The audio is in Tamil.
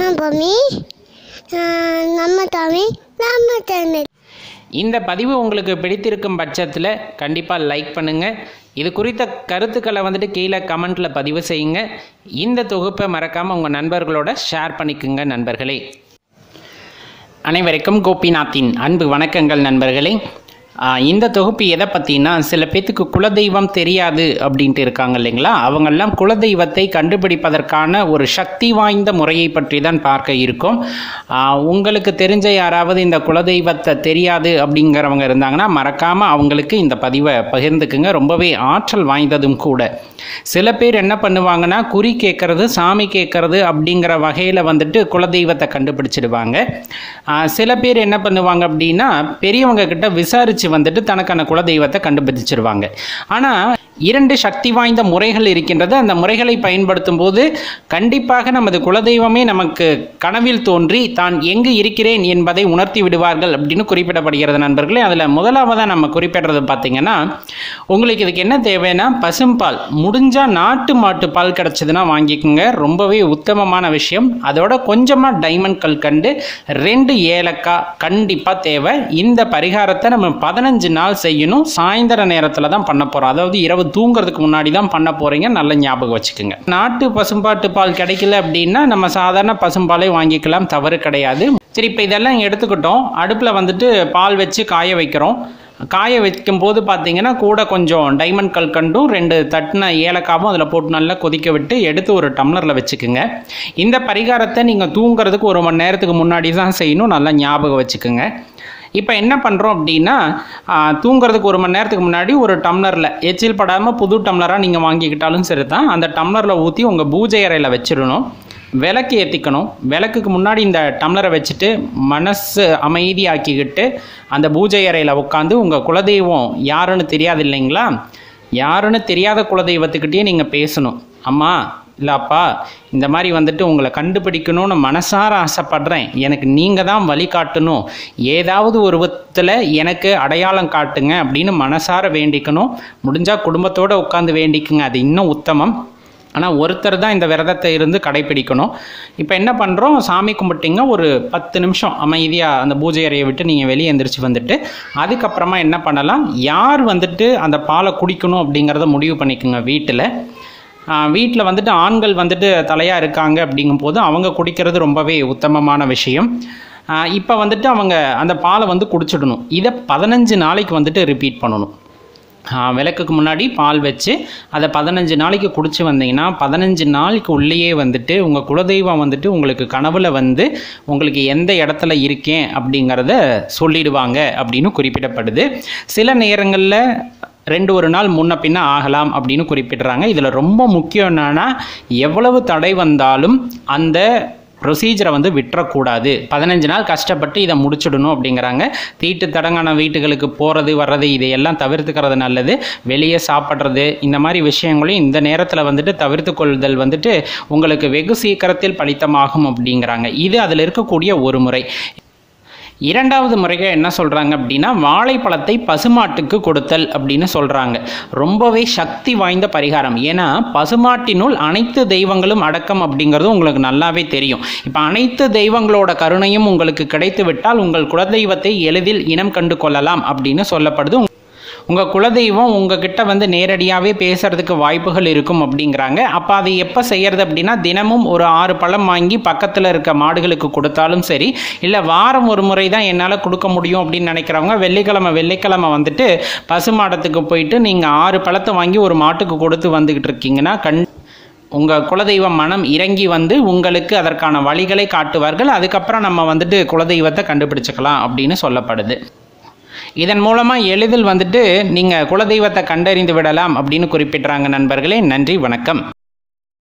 பொம்மி நம்ம தமிழ் நம்ம சேனல் இந்த பதிவு உங்களுக்கு பிடித்திருக்கும் பட்சத்தில் கண்டிப்பாக லைக் பண்ணுங்கள் இது குறித்த கருத்துக்களை வந்துட்டு கீழே கமெண்ட்டில் பதிவு செய்யுங்க இந்த தொகுப்பை மறக்காமல் உங்கள் நண்பர்களோட ஷேர் பண்ணிக்குங்க நண்பர்களே அனைவருக்கும் கோபிநாத்தின் அன்பு வணக்கங்கள் நண்பர்களே ஆஹ் இந்த தொகுப்பு எதை பற்றினா சில பேத்துக்கு குலதெய்வம் தெரியாது அப்படின்ட்டு இருக்காங்க இல்லைங்களா அவங்கெல்லாம் குலதெய்வத்தை கண்டுபிடிப்பதற்கான ஒரு சக்தி வாய்ந்த முறையை பற்றி தான் பார்க்க இருக்கோம் ஆஹ் உங்களுக்கு தெரிஞ்ச யாராவது இந்த குலதெய்வத்தை தெரியாது அப்படிங்கிறவங்க இருந்தாங்கன்னா மறக்காமல் அவங்களுக்கு இந்த பதிவை பகிர்ந்துக்குங்க ரொம்பவே ஆற்றல் வாய்ந்ததும் கூட சில பேர் என்ன பண்ணுவாங்கன்னா குறி கேட்கறது சாமி கேட்கறது அப்படிங்கிற வகையில் வந்துட்டு குலதெய்வத்தை கண்டுபிடிச்சிடுவாங்க ஆஹ் சில பேர் என்ன பண்ணுவாங்க அப்படின்னா பெரியவங்க கிட்ட விசாரித்து வந்துட்டு தனக்கான குலதெய்வத்தை கண்டுபிடிச்சிருவாங்க ஆனால் இரண்டு சக்தி வாய்ந்த முறைகள் இருக்கின்றது அந்த முறைகளை பயன்படுத்தும் போது கண்டிப்பாக நமது குலதெய்வமே நமக்கு கனவில் தோன்றி தான் எங்கு இருக்கிறேன் என்பதை உணர்த்தி விடுவார்கள் அப்படின்னு குறிப்பிடப்படுகிறது நண்பர்களே அதில் முதலாவதாக நம்ம குறிப்பிடுறது பார்த்தீங்கன்னா உங்களுக்கு இதுக்கு என்ன தேவைன்னா பசும்பால் முடிஞ்சால் நாட்டு மாட்டு பால் கிடச்சதுன்னா வாங்கிக்கோங்க ரொம்பவே உத்தமமான விஷயம் அதோட கொஞ்சமாக டைமண்ட் கல்கண்டு ரெண்டு ஏலக்காய் கண்டிப்பாக தேவை இந்த பரிகாரத்தை நம்ம பதினஞ்சு நாள் செய்யணும் சாயந்தர நேரத்தில் தான் பண்ண போகிறோம் அதாவது இரவு தூங்குறதுக்கு முன்னாடி தான் பண்ண போகிறீங்க நல்ல ஞாபகம் வச்சுக்கோங்க நாட்டு பசும்பாட்டு பால் கிடைக்கல அப்படின்னா நம்ம சாதாரண பசும்பாலே வாங்கிக்கலாம் தவறு கிடையாது சரி இப்போ இதெல்லாம் எடுத்துக்கிட்டோம் அடுப்பில் வந்துட்டு பால் வச்சு காய வைக்கிறோம் காய வைக்கும் போது பார்த்தீங்கன்னா கூட கொஞ்சம் டைமண்ட் கல்கண்டும் ரெண்டு தட்டின ஏலக்காவும் அதில் போட்டு நல்லா கொதிக்க விட்டு எடுத்து ஒரு டம்ளரில் வச்சுக்குங்க இந்த பரிகாரத்தை நீங்கள் தூங்குறதுக்கு ஒரு மணி நேரத்துக்கு முன்னாடி தான் செய்யணும் நல்லா ஞாபகம் வச்சுக்கோங்க இப்போ என்ன பண்ணுறோம் அப்படின்னா ஆ, தூங்குறதுக்கு ஒரு மணி நேரத்துக்கு முன்னாடி ஒரு டம்ளரில் எச்சில் படாமல் புது டம்ளராக நீங்கள் வாங்கிக்கிட்டாலும் சரி தான் அந்த டம்ளரில் ஊற்றி உங்கள் பூஜை அறையில் வச்சிடணும் விளக்கு ஏற்றிக்கணும் விளக்குக்கு முன்னாடி இந்த டம்ளரை வச்சுட்டு மனசு அமைதியாக்கிக்கிட்டு அந்த பூஜை அறையில் உட்காந்து உங்கள் குலதெய்வம் யாருன்னு தெரியாது இல்லைங்களா யாருன்னு தெரியாத குலதெய்வத்துக்கிட்டே நீங்கள் பேசணும் அம்மா இல்லப்பா இந்த மாதிரி வந்துட்டு உங்களை கண்டுபிடிக்கணும்னு மனசார ஆசைப்படுறேன் எனக்கு நீங்கள் தான் வழிகாட்டணும் ஏதாவது ஒரு விதத்தில் எனக்கு அடையாளம் காட்டுங்க அப்படின்னு மனசார வேண்டிக்கணும் முடிஞ்சால் குடும்பத்தோடு உட்காந்து வேண்டிக்குங்க அது இன்னும் உத்தமம் ஆனால் ஒருத்தர் தான் இந்த விரதத்தை இருந்து கடைப்பிடிக்கணும் இப்போ என்ன பண்ணுறோம் சாமி கும்பிட்டிங்க ஒரு பத்து நிமிஷம் அமைதியாக அந்த பூஜை அறையை விட்டு நீங்கள் வெளியே எந்திரிச்சு வந்துட்டு அதுக்கப்புறமா என்ன பண்ணலாம் யார் வந்துட்டு அந்த பாலை குடிக்கணும் அப்படிங்கிறத முடிவு பண்ணிக்கோங்க வீட்டில் வீட்டில் வந்துட்டு ஆண்கள் வந்துட்டு தலையாக இருக்காங்க அப்படிங்கும்போது அவங்க குடிக்கிறது ரொம்பவே உத்தமமான விஷயம் இப்போ வந்துட்டு அவங்க அந்த பாலை வந்து குடிச்சிடணும் இதை பதினஞ்சு நாளைக்கு வந்துட்டு ரிப்பீட் பண்ணணும் ஆ, விளக்குக்கு முன்னாடி பால் வச்சு அதை பதினஞ்சு நாளைக்கு குடிச்சு வந்தீங்கன்னா பதினஞ்சு நாளைக்கு உள்ளேயே வந்துட்டு உங்கள் குலதெய்வம் வந்துட்டு உங்களுக்கு கனவுல வந்து உங்களுக்கு எந்த இடத்துல இருக்கேன் அப்படிங்கிறத சொல்லிடுவாங்க அப்படின்னு குறிப்பிடப்படுது சில நேரங்களில் ரெண்டு ஒரு நாள் முன்ன பின்ன ஆகலாம் அப்படின்னு குறிப்பிடுறாங்க இதில் ரொம்ப முக்கியம் என்னன்னா எவ்வளவு தடை வந்தாலும் அந்த ப்ரொசீஜரை வந்து விட்டுறக்கூடாது பதினஞ்சு நாள் கஷ்டப்பட்டு இதை முடிச்சிடணும் அப்படிங்கிறாங்க தீட்டு தடங்கான வீட்டுகளுக்கு போகிறது வர்றது இதையெல்லாம் தவிர்த்துக்கிறது நல்லது வெளியே சாப்பிட்றது இந்த மாதிரி விஷயங்களையும் இந்த நேரத்தில் வந்துட்டு தவிர்த்து கொள்ளுதல் வந்துட்டு உங்களுக்கு வெகு சீக்கிரத்தில் பலித்தமாகும் அப்படிங்கிறாங்க இது அதில் இருக்கக்கூடிய ஒரு முறை இரண்டாவது முறைகள் என்ன சொல்கிறாங்க அப்படின்னா வாழைப்பழத்தை பசுமாட்டுக்கு கொடுத்தல் அப்படின்னு சொல்கிறாங்க ரொம்பவே சக்தி வாய்ந்த பரிகாரம் ஏன்னா பசுமாட்டினுள் அனைத்து தெய்வங்களும் அடக்கம் அப்படிங்கிறது உங்களுக்கு நல்லாவே தெரியும் இப்போ அனைத்து தெய்வங்களோட கருணையும் உங்களுக்கு கிடைத்து விட்டால் உங்கள் குலதெய்வத்தை எளிதில் இனம் கண்டு கொள்ளலாம் அப்படின்னு சொல்லப்படுது உங்கள் குலதெய்வம் உங்ககிட்ட வந்து நேரடியாகவே பேசுறதுக்கு வாய்ப்புகள் இருக்கும் அப்படிங்கிறாங்க அப்போ அதை எப்போ செய்யறது அப்படின்னா தினமும் ஒரு ஆறு பழம் வாங்கி பக்கத்தில் இருக்க மாடுகளுக்கு கொடுத்தாலும் சரி இல்லை வாரம் ஒரு முறை தான் என்னால் கொடுக்க முடியும் அப்படின்னு நினைக்கிறவங்க வெள்ளிக்கிழமை வெள்ளிக்கிழமை வந்துட்டு பசுமாடத்துக்கு போயிட்டு நீங்கள் ஆறு பழத்தை வாங்கி ஒரு மாட்டுக்கு கொடுத்து வந்துக்கிட்டு இருக்கீங்கன்னா கண் உங்கள் குலதெய்வம் மனம் இறங்கி வந்து உங்களுக்கு அதற்கான வழிகளை காட்டுவார்கள் அதுக்கப்புறம் நம்ம வந்துட்டு குலதெய்வத்தை கண்டுபிடிச்சுக்கலாம் அப்படின்னு சொல்லப்படுது இதன் மூலமாக எளிதில் வந்துட்டு நீங்கள் குலதெய்வத்தை கண்டறிந்து விடலாம் அப்படின்னு குறிப்பிட்றாங்க நண்பர்களே நன்றி வணக்கம்